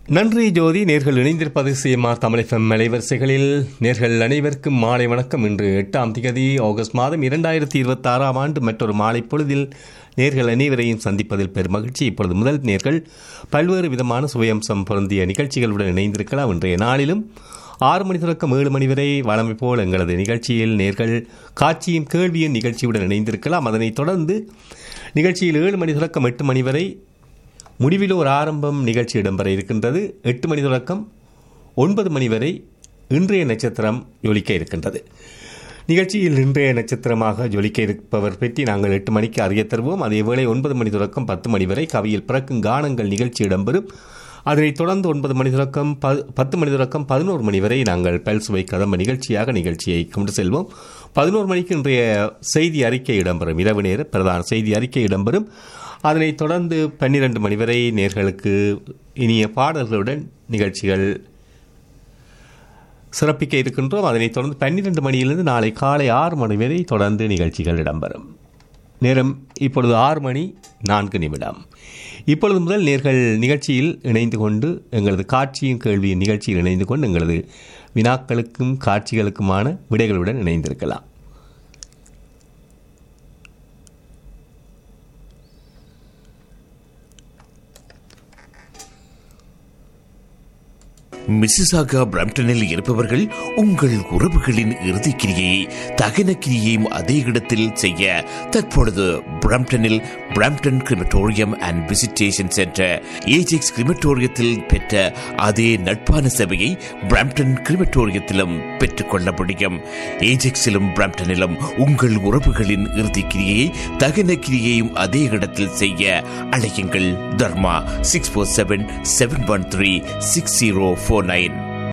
நன்றி ஜோதி நேர்கள் இணைந்திருப்பது சிஎம்ஆர் தமிழகம் அலைவரிசைகளில் நேர்கள் அனைவருக்கும் மாலை வணக்கம் இன்று எட்டாம் திகதி ஆகஸ்ட் மாதம் இரண்டாயிரத்தி இருபத்தி ஆறாம் ஆண்டு மற்றொரு மாலை பொழுதில் நேர்கள் அனைவரையும் சந்திப்பதில் பெரும் மகிழ்ச்சி இப்பொழுது முதல் நேர்கள் பல்வேறு விதமான சுயம்சம் பொருந்திய நிகழ்ச்சிகளுடன் இணைந்திருக்கலாம் இன்றைய நாளிலும் ஆறு மணி தொடக்கம் ஏழு மணி வரை வழமை போல் எங்களது நிகழ்ச்சியில் நேர்கள் காட்சியும் கேள்வியும் நிகழ்ச்சியுடன் இணைந்திருக்கலாம் அதனைத் தொடர்ந்து நிகழ்ச்சியில் ஏழு மணி தொடக்கம் எட்டு மணி வரை முடிவில் ஒரு ஆரம்பம் நிகழ்ச்சி இடம்பெற இருக்கின்றது எட்டு மணி தொடக்கம் ஒன்பது மணி வரை இன்றைய நட்சத்திரம் ஜொலிக்க இருக்கின்றது நிகழ்ச்சியில் இன்றைய நட்சத்திரமாக ஜொலிக்க இருப்பவர் பற்றி நாங்கள் எட்டு மணிக்கு அறிய தருவோம் அதேவேளை ஒன்பது மணி தொடக்கம் பத்து மணி வரை கவியில் பிறக்கும் கானங்கள் நிகழ்ச்சி இடம்பெறும் அதனைத் தொடர்ந்து ஒன்பது மணி தொடக்கம் ப பத்து மணி தொடக்கம் பதினோரு மணி வரை நாங்கள் பல்சுவை கதம்ப நிகழ்ச்சியாக நிகழ்ச்சியை கொண்டு செல்வோம் பதினோரு மணிக்கு இன்றைய செய்தி அறிக்கை இடம்பெறும் இரவு நேர பிரதான செய்தி அறிக்கை இடம்பெறும் அதனைத் தொடர்ந்து பன்னிரண்டு மணி வரை நேர்களுக்கு இனிய பாடல்களுடன் நிகழ்ச்சிகள் சிறப்பிக்க இருக்கின்றோம் அதனைத் தொடர்ந்து பன்னிரண்டு மணியிலிருந்து நாளை காலை ஆறு மணி வரை தொடர்ந்து நிகழ்ச்சிகள் இடம்பெறும் நேரம் இப்பொழுது ஆறு மணி நான்கு நிமிடம் இப்பொழுது முதல் நேர்கள் நிகழ்ச்சியில் இணைந்து கொண்டு எங்களது காட்சியும் கேள்வியும் நிகழ்ச்சியில் இணைந்து கொண்டு எங்களது வினாக்களுக்கும் காட்சிகளுக்குமான விடைகளுடன் இணைந்திருக்கலாம் மிசிசாகா பிரம்டனில் இருப்பவர்கள் உங்கள் உறவுகளின் இறுதிக்கிரியை தகன கிரியையும் அதே இடத்தில் செய்ய தற்பொழுது பிரம்டனில் Brampton crematorium and visitation centre Ajax கிரிமட்டோரியத்தில் பெற்ற அதே நட்பான சேவையை பிரம்டன் கிரிமட்டோரியத்திலும் பெற்றுக்கொள்ள முடியும் ஏஜெக்ஸிலும் பிரம்டனிலும் உங்கள் உறவுகளின் இறுதிக்கிரியை தகன கிரியையும் அதே இடத்தில் செய்ய அழையுங்கள் Dharma six four seven seven one three six zero four nine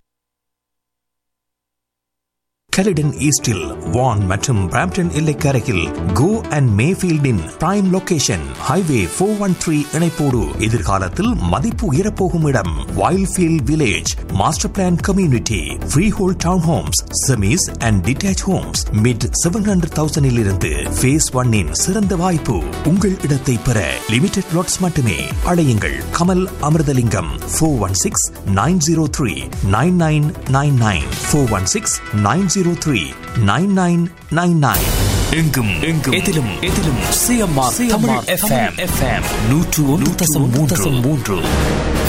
Caledon ஈஸ்டில் வான் மற்றும் பிராம்டன் எல்லைக்கரையில் கோ அண்ட் மேஃபீல்டின் prime location highway four one three இணைப்போடு எதிர்காலத்தில் மதிப்பு உயரப்போகும் இடம் Wildfield village master plan community freehold town homes semis and detach homes mid seven hundred தௌசண்டில் இருந்து ஃபேஸ் ஒன்னின் சிறந்த வாய்ப்பு உங்கள் இடத்தை பெற லிமிடெட் லாட்ஸ் மட்டுமே அழையுங்கள் Kamal Amirthalingam four one six nine zero three nine nine nine nine four one six nine zero three nine nine nine nine எங்கும் எங்கும் எதிலும் எதிலும் சிஎம்ஆர் தமிழ் எஃப்எம் எஃப்எம் நூற்று ஒன்று தசம் மூன்று மூன்று